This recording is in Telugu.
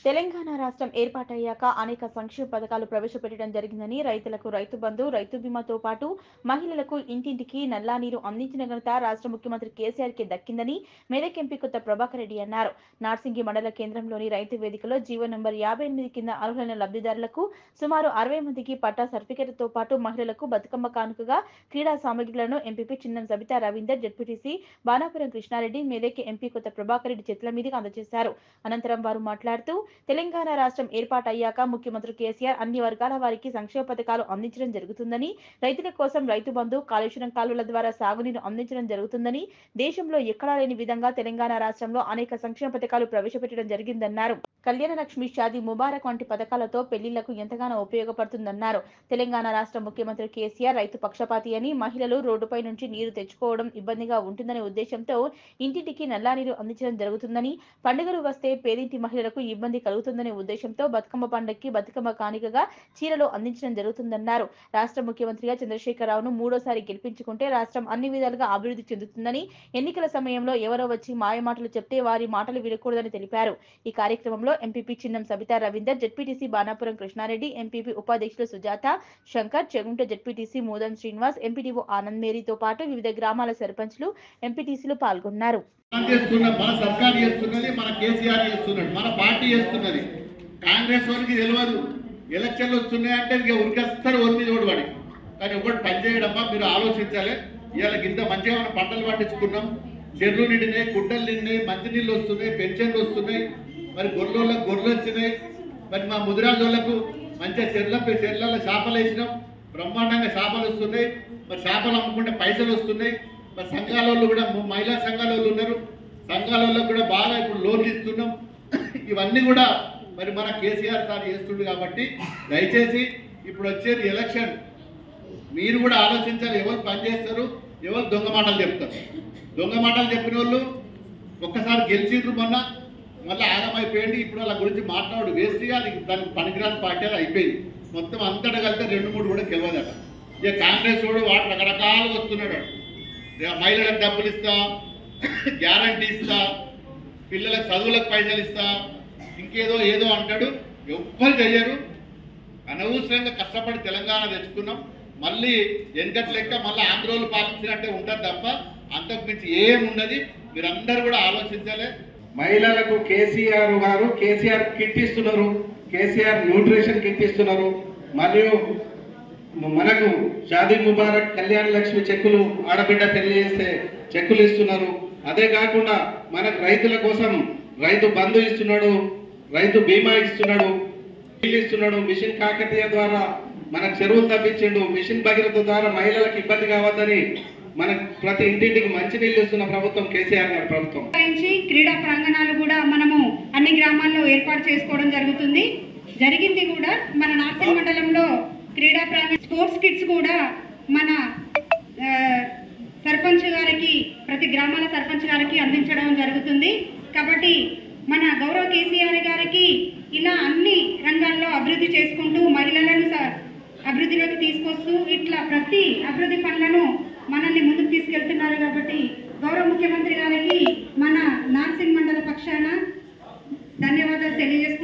తెలంగాణ రాష్ట్రం ఏర్పాటయ్యాక అనేక సంక్షేమ పథకాలు ప్రవేశపెట్టడం జరిగిందని రైతులకు రైతు బంధు రైతు బీమాతో పాటు మహిళలకు ఇంటింటికి నల్లా నీరు అందించిన ఘనత రాష్ట్ర ముఖ్యమంత్రి కేసీఆర్ కి దక్కిందని మెదక్ ఎంపీ కొత్త ప్రభాకర్ రెడ్డి అన్నారు నార్సింగి మండల కేంద్రంలోని రైతు వేదికలో జీవో నంబర్ యాభై ఎనిమిది కింద అర్హులైన లబ్ధిదారులకు సుమారు అరవై మందికి పట్టా సర్టిఫికెట్తో పాటు మహిళలకు బతుకమ్మ కానుకగా క్రీడా సామగ్రిలను MPP Chinnam Sabitha Ravinder ZPTC Banapuram Krishna Reddy Medak MP Kotha Prabhakar Reddy చేతుల మీదుగా అందజేశారు అనంతరం వారు మాట్లాడుతూ తెలంగాణ రాష్ట్రం ఏర్పాటయ్యాక ముఖ్యమంత్రి కేసీఆర్ అన్ని వర్గాల వారికి సంక్షేమ పథకాలు అందించడం జరుగుతుందని రైతుల కోసం రైతు బంధు కాళేశ్వరం కాలువల ద్వారా సాగునీరు అందించడం జరుగుతుందని దేశంలో ఎక్కడా లేని విధంగా తెలంగాణ రాష్ట్రంలో అనేక సంక్షేమ పథకాలు ప్రవేశపెట్టడం జరిగిందన్నారు కళ్యాణ లక్ష్మి షాదీ ముబారక్ వంటి పథకాలతో పెళ్లిళ్లకు ఎంతగానో ఉపయోగపడుతుందన్నారు తెలంగాణ రాష్ట్ర ముఖ్యమంత్రి కేసీఆర్ రైతు పక్షపాతి అని మహిళలు రోడ్డుపై నుంచి నీరు తెచ్చుకోవడం ఇబ్బందిగా ఉంటుందనే ఉద్దేశంతో ఇంటింటికి నల్లా నీరు అందించడం జరుగుతుందని పండుగలు వస్తే పేదింటి మహిళలకు ఇబ్బంది కలుగుతుందనే ఉద్దేశంతో బతుకమ్మ పండుగకి బతుకమ్మ కానుకగా చీరలు అందించడం జరుగుతుందన్నారు రాష్ట్ర ముఖ్యమంత్రిగా చంద్రశేఖరరావును మూడోసారి గెలిపించుకుంటే రాష్ట్రం అన్ని విధాలుగా అభివృద్ధి చెందుతుందని ఎన్నికల సమయంలో ఎవరో వచ్చి మాయమాటలు చెప్తే వారి మాటలు వినకూడదని తెలిపారు ఈ కార్యక్రమంలో MPP Chinnam Sabitha Ravinder ZPTC Banapuram Krishna Reddy MPP ఉపాధ్యక్షులు సుజాత శంకర్ చెగుంట జడ్పీటీసీ మోదన్ శ్రీనివాస్ ఎంపీడీఓ ఆనంద్ మేరీతో పాటు వివిధ గ్రామాల సర్పంచ్లు ఎంపీటీసీలు పాల్గొన్నారు మనం చేస్తున్న మన సర్కార్ చేస్తున్నది మన కేసీఆర్ చేస్తున్నాడు మన పార్టీ చేస్తున్నది కాంగ్రెస్ వారికి తెలియదు ఎలక్షన్లు వస్తున్నాయంటే ఇక ఉరికేస్తారు ఓరి మీద ఓడి వాడి కానీ ఒకటి పనిచేయడమ్మా మీరు ఆలోచించాలి ఇవాళ గింత మంచిగా మనం పంటలు పండించుకున్నాం చెర్లు నిండినాయి గుడ్డలు నిండినాయి మంచినీళ్ళు వస్తున్నాయి పెన్షన్లు వస్తున్నాయి మరి గొర్రెలకు గొర్రెలు వచ్చినాయి మరి మా ముదిరాజోళ్లకు మంచిగా చెర్ల చెర్లలో చేపలు వేసినాం బ్రహ్మాండంగా చేపలు వస్తున్నాయి మరి చేపలు అమ్ముకుంటే పైసలు వస్తున్నాయి మరి సంఘాల వాళ్ళు కూడా మ- మహిళా సంఘాల వాళ్ళు ఉన్నారు సంఘాల వాళ్ళకు కూడా బాగా ఇప్పుడు లోన్లు ఇస్తున్నాం ఇవన్నీ కూడా మరి మన కేసీఆర్ సార్ చేస్తుండు కాబట్టి దయచేసి ఇప్పుడు వచ్చేది ఎలక్షన్ మీరు కూడా ఆలోచించాలి ఎవరు పని చేస్తారు ఎవరు దొంగ మాటలు చెప్తారు దొంగ మాటలు చెప్పిన వాళ్ళు ఒక్కసారి గెలిచిండ్రు మొన్న మళ్ళీ ఆగమైపోయింది ఇప్పుడు వాళ్ళ గురించి మాట్లాడు వేస్ట్గా అది దానికి పనికిరాని పార్టీ అది అయిపోయింది మొత్తం అంతటా కలిపితే రెండు మూడు కూడా గెలవదట ఇక కాంగ్రెస్ వాడు వాడు రకరకాలుగా వస్తున్నాడు వాడు. ఇక మహిళలకు డబ్బులు ఇస్తా గ్యారంటీ ఇస్తా పిల్లలకు చదువులకు పైసలు ఇస్తా ఇంకేదో ఏదో అంటాడు ఎవ్వరు చెయ్యరు అనవసరంగా కష్టపడి తెలంగాణ తెచ్చుకున్నాం మళ్ళీ వెనకటి లెక్క మళ్ళీ ఆంధ్రోలు పాలించినట్టే ఉంటుంది తప్ప అంతకు మించి ఏమున్నది మీరందరూ కూడా ఆలోచించాలి మహిళలకు కేసీఆర్ గారు కేసీఆర్ కిట్ ఇస్తున్నారు కేసీఆర్ న్యూట్రిషన్ కిట్ ఇస్తున్నారు మరియు మనకు షాదీ ముబారక్ కళ్యాణ లక్ష్మి చెక్కులు ఆడబిడ్డ పెళ్లి చేస్తే చెక్కులు ఇస్తున్నారు అదే కాకుండా మనకు రైతుల కోసం రైతు బంధు ఇస్తున్నాడు రైతు బీమా ఇస్తున్నాడు నీళ్ళు ఇస్తున్నాడు మిషన్ కాకతీయ ద్వారా మనకు చెరువులు తప్పించిండు మిషన్ భగీరథ ద్వారా మహిళలకు ఇబ్బంది కావద్దని మనకు ప్రతి ఇంటింటికి మంచి నీళ్ళు ఇస్తున్న ప్రభుత్వం కేసీఆర్ గారి ప్రభుత్వం నుంచి క్రీడా ప్రాంగణాలు కూడా మనము అన్ని గ్రామాల్లో ఏర్పాటు చేసుకోవడం జరుగుతుంది జరిగింది కూడా మన నార్సింగ్ మండలంలో క్రీడా ప్రాంగణ స్పోర్ట్స్ కిట్స్ కూడా మన ఆ, సర్పంచ్ గారికి ప్రతి గ్రామాల సర్పంచ్ గారికి అందించడం జరుగుతుంది కాబట్టి మన గౌరవ కేసీఆర్ గారికి ఇలా అన్ని రంగాల్లో అభివృద్ధి చేసుకుంటూ మహిళలను స- అభివృద్ధిలోకి తీసుకొస్తూ ఇట్లా ప్రతి అభివృద్ధి పనులను మనల్ని ముందుకు తీసుకెళ్తున్నారు కాబట్టి గౌరవ ముఖ్యమంత్రి గారికి మన నార్సింగ్ మండల పక్షాన ధన్యవాదాలు తెలియజేస్తున్నాను